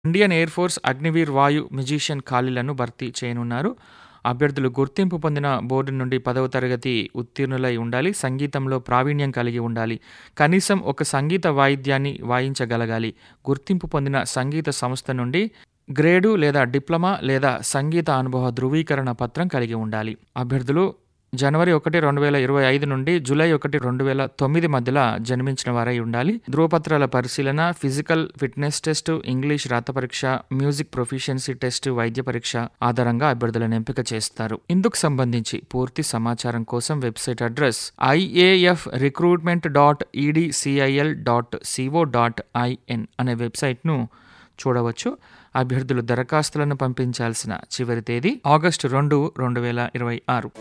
Indian air force Agniveer వాయు musician ఖాళీలను భర్తీ చేయనున్నారు అభ్యర్థులు గుర్తింపు పొందిన బోర్డు నుండి పదవ తరగతి ఉత్తీర్ణులై ఉండాలి సంగీతంలో ప్రావీణ్యం కలిగి ఉండాలి కనీసం ఒక సంగీత వాయిద్యాన్ని వాయించగలగాలి గుర్తింపు పొందిన సంగీత సంస్థ నుండి గ్రేడు లేదా డిప్లొమా లేదా సంగీత అనుభవ ధృవీకరణ పత్రం కలిగి ఉండాలి అభ్యర్థులు జనవరి ఒకటి రెండు వేల ఇరవై ఐదు నుండి జూలై ఒకటి రెండు వేల తొమ్మిది మధ్యలో జన్మించిన వారై ఉండాలి ధృవపత్రాల పరిశీలన ఫిజికల్ ఫిట్నెస్ టెస్ట్ ఇంగ్లీష్ రాత పరీక్ష మ్యూజిక్ ప్రొఫిషియన్సీ టెస్ట్ వైద్య పరీక్ష ఆధారంగా అభ్యర్థులను ఎంపిక చేస్తారు ఇందుకు సంబంధించి పూర్తి సమాచారం కోసం website address IAF recruitment dot EDCIL dot CO dot IN అనే వెబ్సైట్ను చూడవచ్చు అభ్యర్థులు దరఖాస్తులను పంపించాల్సిన చివరి తేదీ ఆగస్టు రెండు రెండు వేల ఇరవై ఆరు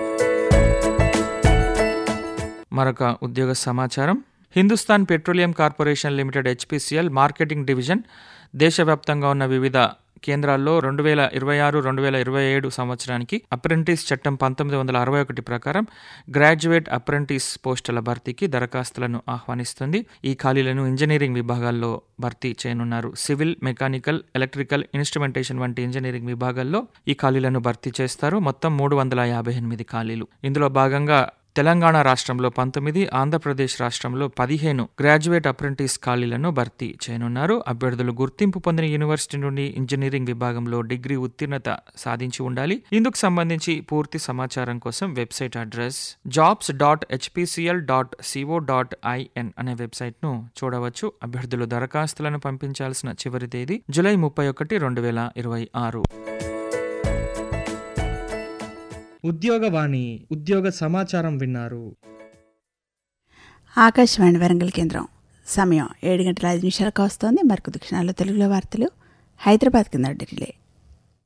మరొక ఉద్యోగ సమాచారం Hindustan petroleum corporation limited HPCL marketing division దేశవ్యాప్తంగా ఉన్న వివిధ కేంద్రాల్లో రెండు వేల ఇరవై ఆరు రెండు వేల ఇరవై ఏడు సంవత్సరానికి అప్రెంటిస్ చట్టం పంతొమ్మిది వందల అరవై ఒకటి ప్రకారం గ్రాడ్యుయేట్ అప్రెంటిస్ పోస్టుల భర్తీకి దరఖాస్తులను ఆహ్వానిస్తుంది ఈ ఖాళీలను ఇంజనీరింగ్ విభాగాల్లో భర్తీ చేయనున్నారు సివిల్ మెకానికల్ ఎలక్ట్రికల్ ఇన్స్ట్రుమెంటేషన్ వంటి ఇంజనీరింగ్ విభాగాల్లో ఈ ఖాళీలను భర్తీ చేస్తారు మొత్తం మూడు వందల యాభై ఎనిమిది ఖాళీలు ఇందులో భాగంగా తెలంగాణ రాష్ట్రంలో పంతొమ్మిది ఆంధ్రప్రదేశ్ రాష్ట్రంలో పదిహేను గ్రాడ్యుయేట్ అప్రెంటిస్ ఖాళీలను భర్తీ చేయనున్నారు అభ్యర్థులు గుర్తింపు పొందిన యూనివర్సిటీ నుండి ఇంజనీరింగ్ విభాగంలో డిగ్రీ ఉత్తీర్ణత సాధించి ఉండాలి ఇందుకు సంబంధించి పూర్తి సమాచారం కోసం website address jobs dot HPCL dot CO dot IN అనే వెబ్సైట్ను చూడవచ్చు అభ్యర్థులు దరఖాస్తులను పంపించాల్సిన చివరి తేదీ జూలై ముప్పై ఒకటి రెండు వేల ఇరవై ఆరు ఉద్యోగవాణి ఉద్యోగ సమాచారం విన్నారు ఆకాశవాణి వరంగల్ కేంద్రం సమయం ఏడు గంటల ఐదు నిమిషాలకు వస్తోంది మరికొద్ది క్షణాల్లో తెలుగులో వార్తలు హైదరాబాద్ కింద ఢిల్లీ